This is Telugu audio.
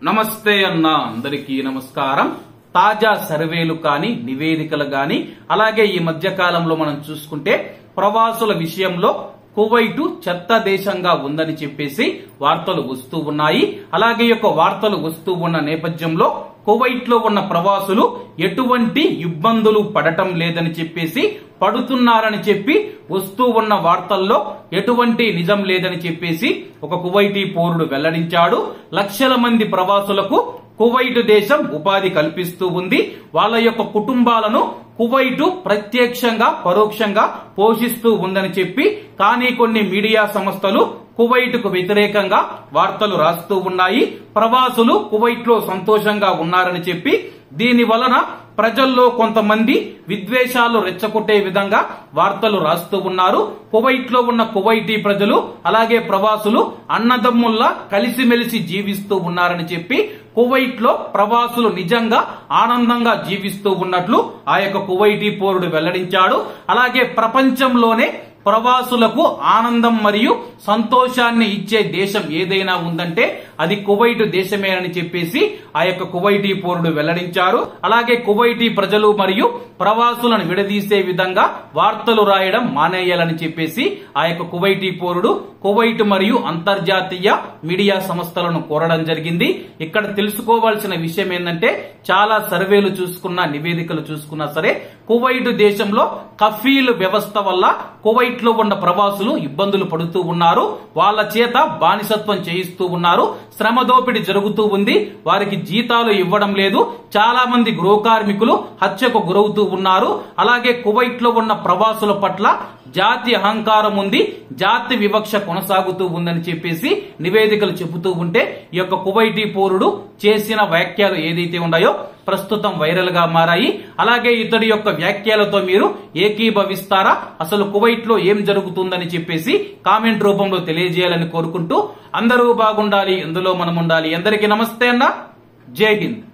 నమస్తే అన్న అందరికీ నమస్కారం తాజా సర్వేలు కానీ నివేదికలు కానీ అలాగే ఈ మధ్య కాలంలో మనం చూసుకుంటే ప్రవాసుల విషయంలో కువైటు చెత్త దేశంగా ఉందని చెప్పేసి వార్తలు వస్తూ ఉన్నాయి అలాగే ఈ యొక్క వార్తలు వస్తూ ఉన్న నేపథ్యంలో కువైట్ లో ఉన్న ప్రవాసులు ఎటువంటి ఇబ్బందులు పడటం లేదని చెప్పేసి పడుతున్నారని చెప్పి వస్తూ ఉన్న వార్తల్లో ఎటువంటి నిజం లేదని చెప్పేసి ఒక కువైటీ పౌరుడు వెల్లడించాడు లక్షల మంది ప్రవాసులకు కువైట్ దేశం ఉపాధి కల్పిస్తూ ఉంది వాళ్ళ యొక్క కుటుంబాలను కువైటు ప్రత్యక్షంగా పరోక్షంగా పోషిస్తూ ఉందని చెప్పి కానీ కొన్ని మీడియా సంస్థలు కువైట్ కు వ్యతిరేకంగా వార్తలు రాస్తూ ఉన్నాయి ప్రవాసులు కువైట్ లో సంతోషంగా ఉన్నారని చెప్పి దీని వలన ప్రజల్లో కొంతమంది విద్వేషాలు రెచ్చగొట్టే విధంగా వార్తలు రాస్తూ ఉన్నారు కువైట్ లో ఉన్న కువైటీ ప్రజలు అలాగే ప్రవాసులు అన్నదమ్ముల్లా కలిసిమెలిసి జీవిస్తూ ఉన్నారని చెప్పి కువైట్ లో ప్రవాసులు నిజంగా ఆనందంగా జీవిస్తూ ఉన్నట్లు ఆ యొక్క కువైటీ పౌరుడు వెల్లడించాడు అలాగే ప్రపంచంలోనే ప్రవాసులకు ఆనందం మరియు సంతోషాన్ని ఇచ్చే దేశం ఏదైనా ఉందంటే అది కువైట్ దేశమేనని చెప్పేసి ఆ యొక్క కువైటీ పౌరుడు వెల్లడించారు అలాగే కువైటీ ప్రజలు మరియు ప్రవాసులను విడదీసే విధంగా వార్తలు రాయడం మానేయాలని చెప్పేసి ఆ యొక్క కువైటీ పౌరుడు కువైట్ మరియు అంతర్జాతీయ మీడియా సంస్థలను కోరడం జరిగింది ఇక్కడ తెలుసుకోవాల్సిన విషయం ఏంటంటే చాలా సర్వేలు చూసుకున్నా నివేదికలు చూసుకున్నా సరే కువైట్ దేశంలో కఫీల్ వ్యవస్థ వల్ల కువైట్ లో ఉన్న ప్రవాసులు ఇబ్బందులు పడుతూ ఉన్నారు వాళ్ళ చేత బానిసత్వం చేయిస్తూ ఉన్నారు శ్రమ దోపిడీ జరుగుతూ ఉంది వారికి జీతాలు ఇవ్వడం లేదు చాలా మంది గృహ కార్మికులు హత్యకు గురవుతూ ఉన్నారు అలాగే కువైట్ లో ఉన్న ప్రవాసుల పట్ల జాతి అహంకారం ఉంది జాతి వివక్ష కొనసాగుతూ ఉందని చెప్పేసి నివేదికలు చెబుతూ ఉంటే ఈ యొక్క కువైటీ పౌరుడు చేసిన వ్యాఖ్యలు ఏదైతే ఉన్నాయో ప్రస్తుతం వైరల్ గా మారాయి అలాగే ఇతడి యొక్క వ్యాఖ్యలతో మీరు ఏకీభవిస్తారా అసలు కువైట్ లో ఏం జరుగుతుందని చెప్పేసి కామెంట్ రూపంలో తెలియజేయాలని కోరుకుంటూ అందరూ బాగుండాలి ఎందులో మనం ఉండాలి అందరికీ నమస్తే అన్న జై హింద్